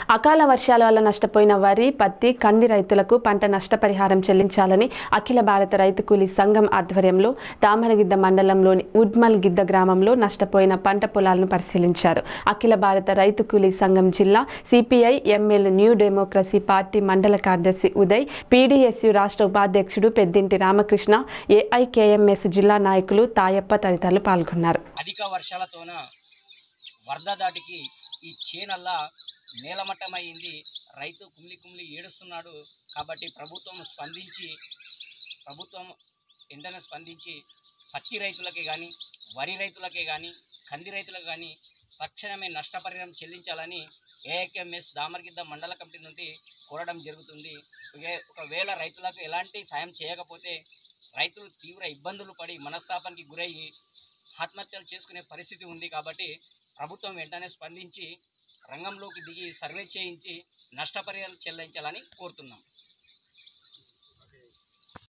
అకాల వర్షాల వల్ల నష్టపోయిన వరి పత్తి కంది రైతులకు పంట నష్టపరిహారం చెల్లించాలని అఖిల భారత రైతు కూలీ సంఘం ఆధ్వర్యంలో దామరగిద్ద మండలంలోని ఉడ్మల్ గిద్ద గ్రామంలో నష్టపోయిన పంట పొలాలను పరిశీలించారు అఖిల భారత రైతు కూలీ సంఘం జిల్లా CPI ML new democracy party మండల కార్యదర్శి ఉదయ్ పీడీఎస్యు రాష్ట్ర ఉపాధ్యక్షుడు పెద్దింటి రామకృష్ణ ఏఐకేఎంఎస్ జిల్లా నాయకులు తాయప్ప తదితరులు పాల్గొన్నారు అధిక వర్షాలతోన వరద దాటికి ఈ చేనల్లా నేలమట్టమైంది రైతు కుమిలి కుమిలి ఏడుస్తున్నాడు కాబట్టి ప్రభుత్వం స్పందించి ప్రభుత్వం వెంటనే స్పందించి పత్తి రైతులకే కానీ వరి రైతులకే కానీ కంది రైతులకు కానీ తక్షణమే నష్టపరిహారం చెల్లించాలని ఏఐకేఎంఎస్ దామర్గిద్ద మండల కమిటీ నుండి కోరడం జరుగుతుంది ఒకే- ఒకవేళ రైతులకు ఎలాంటి సాయం చేయకపోతే రైతులు తీవ్ర ఇబ్బందులు పడి మనస్తాపానికి గురయ్యి ఆత్మహత్యలు చేసుకునే పరిస్థితి ఉంది కాబట్టి ప్రభుత్వం వెంటనే స్పందించి రంగంలోకి దిగి సర్వే చేయించి నష్టపరిహారం చెల్లించాలని కోరుతున్నాం